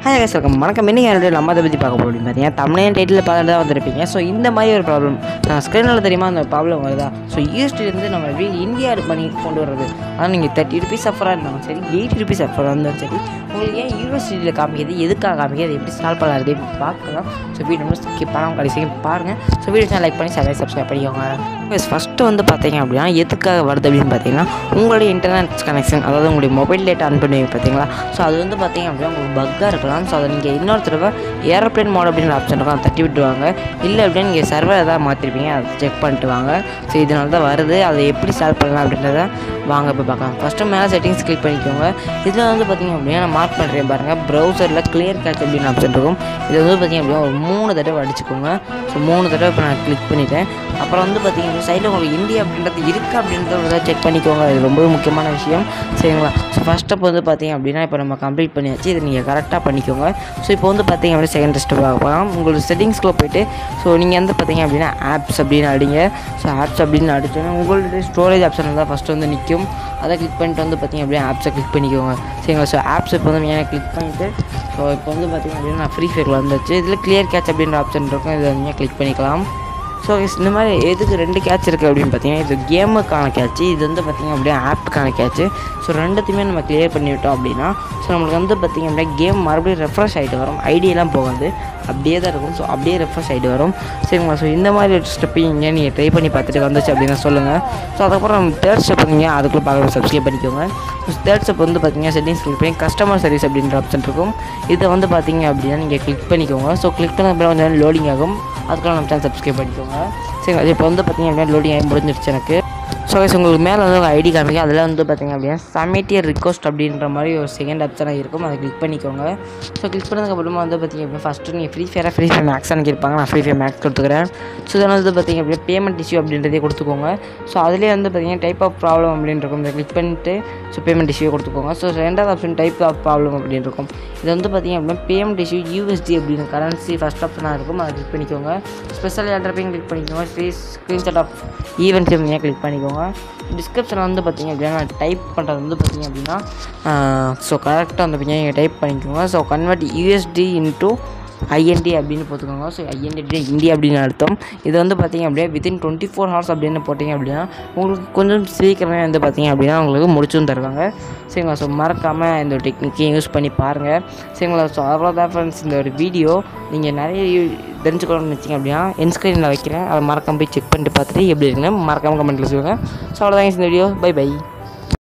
hi guys welcome வணக்கம் இன்னைக்கு என்னுடைய நம்ம அதை பற்றி பார்க்க போகிறோம் பார்த்தீங்கன்னா தமிழ் டைட்டில் பார்த்துட்டு தான் வந்திருப்பீங்க ஸோ இந்த மாதிரி ஒரு ப்ராப்ளம் ஸ்க்ரீனில் தெரியுமா அந்த ப்ராப்ளம் வருதா ஸோ யூஎஸ்டிலேருந்து நம்ம எப்படி இந்தியா பண்ணி கொண்டு வர்றது ஆனால் நீங்கள் தேர்ட்டி ருபீஸ் சஃபராக இருந்தாலும் சரி எயிட்டி ருபீஸ் சஃபராக இருந்தாலும் சரி உங்களுக்கு ஏன் யூனிவர்சிட்டியில் காமிக்கிறது எதுக்காக காமிக்கிறது அது எப்படி சால்வ் பண்ணாது எப்படி பார்க்கலாம் ஸோ வீடியோ ஸ்கிப் பண்ணாமல் கடைசி பாருங்கள் ஸோ வீடியோ லைக் பண்ணி சப்ஸ்கிரைப் சப்ஸ்கிரைப் பண்ணிக்கோங்க ஃபஸ்ட்டு வந்து பார்த்தீங்க அப்படின்னா எதுக்காக வருது அப்படின்னு பார்த்தீங்கன்னா உங்களுடைய இன்டர்நெட் கனெக்ஷன் அதாவது உங்களுடைய மொபைல் டேட்டா ஆன் பண்ணுவீங்க பார்த்தீங்களா ஸோ அது வந்து பார்த்தீங்க அப்படின்னா உங்களுக்கு பக்காக இருக்கலாம் ஸோ அதை நீங்கள் இன்னொரு தடவை ஏரோப்ளேன் மோட் அப்படின்ற ஆப்ஷன் இருக்கும் அதை தட்டி விட்டுருவாங்க இல்லை அப்படின்னா நீங்கள் சர்வர் எதாவது மாற்றிருப்பீங்க அதை செக் பண்ணிட்டு வாங்க ஸோ இதனால தான் வருது அதை எப்படி சால்வ் பண்ணலாம் அப்படின்றத வாங்க இப்போ பார்க்கலாம் ஃபஸ்ட்டு மேலே செட்டிங்ஸ் கிளிக் பண்ணிக்கோங்க இதில் வந்து பார்த்தீங்க அப்படின்னா நான் மார்க் பண்ணுறேன் பாருங்கள் ப்ரௌசரில் கிளியர் கேட்ச் அப்படின்னு ஆப்ஷன் இருக்கும் இது வந்து பார்த்தீங்க அப்படின்னா ஒரு மூணு தடவை அடிச்சுக்கோங்க ஸோ மூணு தடவை இப்போ நான் கிளிக் பண்ணிட்டேன் அப்புறம் வந்து பார்த்தீங்கன்னா சைடில் உங்களுக்கு இந்தியா அப்படின்றது இருக்கா அப்படின்றத செக் பண்ணிக்கோங்க இது ரொம்ப முக்கியமான விஷயம் சரிங்களா ஸோ ஃபஸ்ட் ஸ்டெப் வந்து பார்த்தீங்க அப்படின்னா இப்போ நம்ம கம்ப்ளீட் பண்ணியாச்சு இதை நீங்கள் கரெக்டாக பண்ணிக்கோங்க ஸோ இப்போ வந்து பார்த்தீங்க அப்படின்னா செகண்ட் ஸ்டெப் பார்க்க போகலாம் உங்களோட செட்டிங்ஸ்க்குள்ளே போயிட்டு ஸோ நீங்கள் வந்து பார்த்தீங்க அப்படின்னா ஆப்ஸ் அப்படின்னு அடிங்க ஸோ ஆப்ஸ் அப்படின்னு அடிச்சோன்னா உங்களுடைய ஸ்டோரேஜ் ஆப்ஷன் தான் ஃபஸ்ட்டு வந்து நிற்கும் அதை கிளிக் பண்ணிட்டு வந்து பார்த்தீங்க அப்படின்னா ஆப்ஸை கிளிக் பண்ணிக்கோங்க சரிங்களா ஸோ ஆப்ஸ் இப்போ வந்து நீங்கள் கிளிக் பண்ணிவிட்டு ஸோ இப்போ வந்து பார்த்தீங்க அப்படின்னா நான் ஃப்ரீ ஃபயரில் வந்துச்சு இதில் கிளியர் கேட்ச் அப்படின்ற ஆப்ஷன் இருக்கும் இதை நீங்கள் கிளிக் பண்ணிக்கலாம் ஸோ இந்த மாதிரி எதுக்கு ரெண்டு கேட்ச் இருக்குது அப்படின்னு பார்த்தீங்கன்னா இது கேமுக்கான கேட்ச்சு இது வந்து பார்த்திங்க அப்படின்னா ஆப்புக்கான கேட்ச்சு ஸோ ரெண்டுத்தையுமே நம்ம கிளியர் பண்ணிவிட்டோம் அப்படின்னா ஸோ நம்மளுக்கு வந்து பார்த்திங்க அப்படின்னா கேம் மறுபடியும் ரெஃப்ரெஷ் ஆகிட்டு வரும் ஐடியெல்லாம் போகாது அப்படியே தான் இருக்கும் ஸோ அப்படியே ரெஃப்ரெஷ் ஆகிட்டு வரும் சரிங்களா ஸோ இந்த மாதிரி ஒரு ஸ்டெப்பையும் இங்கே நீங்கள் ட்ரை பண்ணி பார்த்துட்டு வந்துச்சு அப்படின்னா சொல்லுங்கள் ஸோ அதுக்கப்புறம் தேர்ட் ஸ்டெப் நீங்கள் அதுக்குள்ளே பார்க்க சப்ஸ்கிரைப் பண்ணிக்கோங்க ஸோ தேர்ட் ஸ்டெப் வந்து பார்த்தீங்கன்னா செட்டிங்ஸ் கிளிக் பண்ணி கஸ்டமர் சர்வீஸ் அப்படின்ற ஆப்ஷன் இருக்கும் இதை வந்து பார்த்தீங்க அப்படின்னா நீங்கள் கிளிக் பண்ணிக்கோங்க ஸோ கிளிக் பண்ண அப்புறம் கொஞ்சம் லோடிங் ஆகும் அதுக்கெல்லாம் நம்ம சேனல் சப்ஸ்கிரைப் பண்ணிக்கோங்க சரிங்களா இப்போ வந்து பார்த்தீங்க அப்படின்னா லோடிங் ஆகி முடிஞ்சிருச்சு எனக்கு ஸோ guys, உங்களுக்கு மேலே வந்து உங்கள் ஐடி காமிக்கும் அதில் வந்து பார்த்தீங்க அப்படின்னா சமேட்டியர் ரிக்வஸ்ட் அப்படின்ற மாதிரி ஒரு செகண்ட் ஆப்ஷனாக இருக்கும் அதை கிளிக் பண்ணிக்கோங்க ஸோ கிளிக் பண்ணதுக்கப்புறமா வந்து பார்த்தீங்க அப்படின்னா ஃபஸ்ட்டு நீங்கள் ஃப்ரீ ஃபயராக ஃப்ரீ ஃபயர் மேக்ஸ் அனுப்பியிருப்பாங்க நான் ஃப்ரீ ஃபயர் மேக்ஸ் கொடுத்துக்கிறேன் ஸோ இதில் வந்து பார்த்தீங்க அப்படின்னா பேமெண்ட் இஷ்யூ அப்படின்றதே கொடுத்துக்கோங்க ஸோ அதிலே வந்து பார்த்தீங்கன்னா டைப் ஆஃப் ப்ராப்ளம் அப்படின்னு இருக்கும் இதை கிளிக் பண்ணிட்டு ஸோ பேமெண்ட் இஷ்யூ கொடுத்துக்கோங்க ஸோ ரெண்டாவது ஆப்ஷன் டைப் ஆஃப் ப்ராப்ளம் அப்படின்னு இருக்கும் இது வந்து பார்த்தீங்க அப்படின்னா பேமெண்ட் இஷ்யூ யூஎஸ்டி அப்படின்னு கரன்சி ஃபஸ்ட் ஆப்ஷனாக இருக்கும் அதை கிளிக் பண்ணிக்கோங்க ஸ்பெஷல் ஆட்ரப்பையும் கிளிக் பண்ணிக்கோங்க ஃப்ரீ ஸ்க்ரீன்ஷாட் ஆஃப் ஈவெண்ட்ஸ் நீங்கள் கிளிக் பண்ணிக்கோங்க டிஸ்கிரிப்ஷனில் வந்து பார்த்தீங்க அப்படின்னா டைப் பண்ணுறது வந்து பார்த்தீங்க அப்படின்னா ஸோ கரெக்டாக வந்து பார்த்தீங்கன்னா நீங்கள் டைப் பண்ணிக்கோங்க so convert USD into INR அப்படின்னு போட்டுக்கோங்க ஸோ ஐஎன்டி இந்தியா அப்படின்னு அர்த்தம் இது வந்து பார்த்தீங்க அப்படின்னா வித்தின் டுவெண்ட்டி ஃபோர் ஹவர்ஸ் அப்படின்னு போட்டிங்க அப்படின்னா உங்களுக்கு கொஞ்சம் சீக்கிரமே வந்து பார்த்தீங்க அப்படின்னா உங்களுக்கு முடிச்சும் தருவாங்க சரிங்களா ஸோ மறக்காமல் இந்த டெக்னிக்கையும் யூஸ் பண்ணி பாருங்கள் சரிங்களா ஸோ அவ்வளோதான் ஃப்ரெண்ட்ஸ் இந்த ஒரு வீடியோ நீங்கள் நிறைய தெரிஞ்சுக்கணும்னு நினச்சிங்க அப்படின்னா என் ஸ்க்ரீனில் வைக்கிறேன் அதை மறக்காம போய் செக் பண்ணிட்டு பார்த்துட்டு எப்படி இருக்குன்னு மறக்காமல் கமெண்ட்டில் சொல்லுங்கள் ஸோ அவ்வளோதான் இந்த வீடியோ பை பை